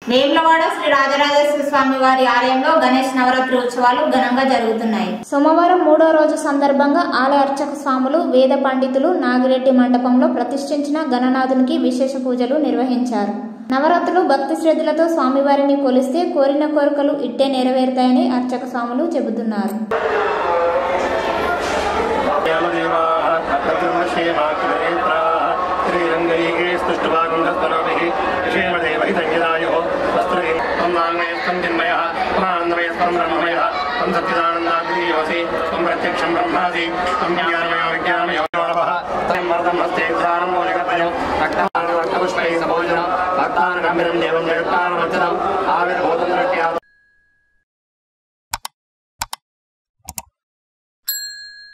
వేములవాడ శ్రీ రాజరాజేశ్వర స్వామి వారి ఆలయంలో గణేష్ నవరాత్రి ఉత్సవాలు ఘనంగా జరుగుతున్నాయి సోమవారం మూడో రోజు సందర్భంగా ఆలయ అర్చక స్వాములు వేద పండితులు నాగిరెడ్డి మండపంలో ప్రతిష్ఠించిన గణనాథునికి విశేష పూజలు నిర్వహించారు నవరాత్రులు భక్తి శ్రద్ధలతో స్వామివారిని కొలిస్తే కోరిన కోరికలు ఇట్టే నెరవేరుతాయని అర్చక స్వాములు చెబుతున్నారు ప్రత్యక్షం బ్రహ్మాసి జ్ఞానమయ విజ్ఞానమయ వర్ధం హస్తే ధ్యానం మూలికపయం రక్తపుష్పై సభోజనం భక్తాన్ గంభీరం దేవ